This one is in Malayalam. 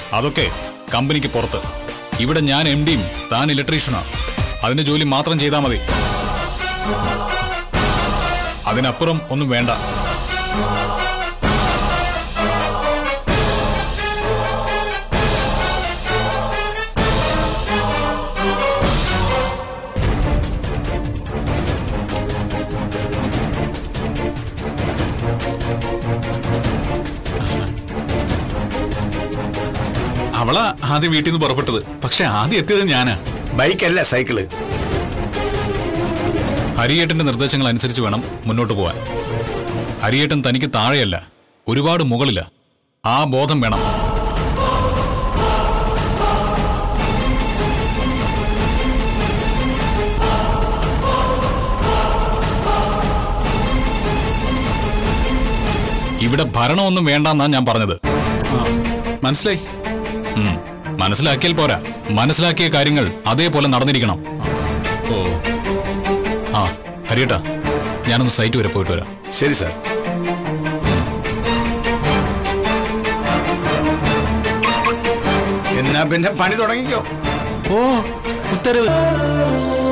അതൊക്കെ കമ്പനിക്ക് പുറത്ത് ഇവിടെ ഞാൻ എം ഡിയും താൻ ഇലക്ട്രീഷ്യനാ അതിന്റെ ജോലി മാത്രം ചെയ്താൽ മതി അതിനപ്പുറം ഒന്നും വേണ്ട അവളാ ആദ്യം വീട്ടിൽ നിന്ന് പുറപ്പെട്ടത് പക്ഷെ ആദ്യം എത്തിയത് ഞാനാ ബൈക്കല്ല സൈക്കിള് ഹരിയേട്ടന്റെ നിർദ്ദേശങ്ങൾ അനുസരിച്ച് വേണം മുന്നോട്ട് പോവാൻ ഹരിയേട്ടൻ തനിക്ക് താഴെയല്ല ഒരുപാട് മുകളില്ല ആ ബോധം വേണം ഇവിടെ ഭരണമൊന്നും വേണ്ടെന്നാ ഞാൻ പറഞ്ഞത് മനസ്സിലായി ഉം. മനസ്സിലാക്കിയാൽ പോരാ മനസ്സിലാക്കിയ കാര്യങ്ങൾ അതേപോലെ നടന്നിരിക്കണം ഓ ആ ഹരിയേട്ടാ ഞാനൊന്ന് സൈറ്റ് വരെ പോയിട്ട് വരാം ശരി സാർ എന്നാ പിന്നെ പണി തുടങ്ങിക്കോ ഓ ഉത്തരവ്